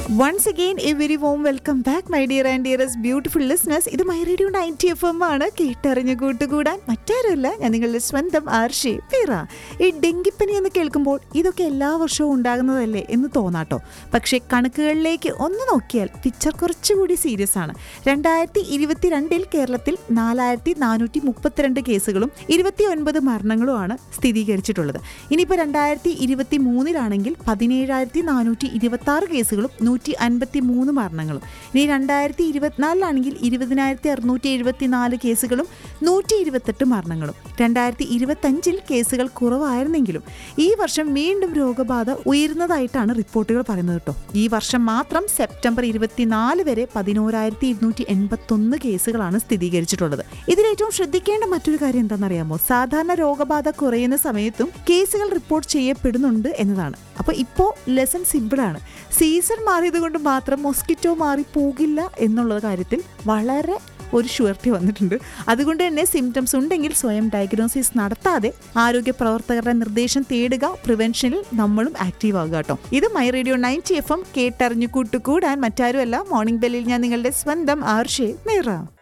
once again a very warm welcome back my dear and dearest beautiful listeners ഇത് my radio ninety F M ആണ് കേട്ടറിഞ്ഞ് കൂട്ടുകൂടാൻ മറ്റാരുമല്ല ഞാൻ നിങ്ങളുടെ സ്വന്തം ആർഷി പീറ ഈ ഡെങ്കിപ്പനി എന്ന് കേൾക്കുമ്പോൾ ഇതൊക്കെ എല്ലാ വർഷവും ഉണ്ടാകുന്നതല്ലേ എന്ന് തോന്നാട്ടോ പക്ഷേ കണക്കുകളിലേക്ക് ഒന്ന് നോക്കിയാൽ പിക്ചർ കുറച്ചുകൂടി സീരിയസ് ആണ് രണ്ടായിരത്തി ഇരുപത്തിരണ്ടിൽ കേരളത്തിൽ നാലായിരത്തി നാനൂറ്റി മുപ്പത്തിരണ്ട് കേസുകളും ഇരുപത്തി ഒൻപത് മരണങ്ങളുമാണ് സ്ഥിരീകരിച്ചിട്ടുള്ളത് ഇനിയിപ്പോൾ രണ്ടായിരത്തി ഇരുപത്തി മൂന്നിലാണെങ്കിൽ പതിനേഴായിരത്തി നാനൂറ്റി ഇരുപത്തി ആറ് കേസുകളും നൂറ്റി അൻപത്തി മൂന്ന് മരണങ്ങളും ഇനി രണ്ടായിരത്തി ഇരുപത്തിനാലിലാണെങ്കിൽ ഇരുപതിനായിരത്തി അറുന്നൂറ്റി എഴുപത്തി നാല് കേസുകളും നൂറ്റി ഇരുപത്തെട്ട് മരണങ്ങളും രണ്ടായിരത്തി ഇരുപത്തഞ്ചിൽ കേസുകൾ കുറവായിരുന്നെങ്കിലും ഈ വർഷം വീണ്ടും രോഗബാധ ഉയരുന്നതായിട്ടാണ് റിപ്പോർട്ടുകൾ പറയുന്നത് കേട്ടോ ഈ വർഷം മാത്രം സെപ്റ്റംബർ ഇരുപത്തിനാല് വരെ പതിനോരായിരത്തി ഇരുന്നൂറ്റി എൺപത്തൊന്ന് കേസുകളാണ് സ്ഥിരീകരിച്ചിട്ടുള്ളത് ഇതിലേറ്റവും ശ്രദ്ധിക്കേണ്ട മറ്റൊരു കാര്യം എന്താണെന്നറിയാമോ സാധാരണ രോഗബാധ കുറയുന്ന സമയത്തും കേസുകൾ റിപ്പോർട്ട് ചെയ്യപ്പെടുന്നുണ്ട് എന്നതാണ് അപ്പോൾ ഇപ്പോൾ ലെസൺ സിമ്പിളാണ് സീസൺ മാറിയത് കൊണ്ട് മാത്രം മൊസ്കിറ്റോ മാറി പോകില്ല എന്നുള്ള കാര്യത്തിൽ വളരെ ഒരു ഷുവർട്ടി വന്നിട്ടുണ്ട് അതുകൊണ്ട് തന്നെ സിംറ്റംസ് ഉണ്ടെങ്കിൽ സ്വയം ഡയഗ്നോസിസ് നടത്താതെ ആരോഗ്യ പ്രവർത്തകരുടെ നിർദ്ദേശം തേടുക പ്രിവെൻഷനിൽ നമ്മളും ആക്റ്റീവ് ആകുക കേട്ടോ ഇത് my radio ninety F M കേട്ടറിഞ്ഞു കൂട്ടുകൂടാൻ മറ്റാരുമല്ല മോർണിംഗ് ബെല്ലിൽ ഞാൻ നിങ്ങളുടെ സ്വന്തം ആർഷേ മീറ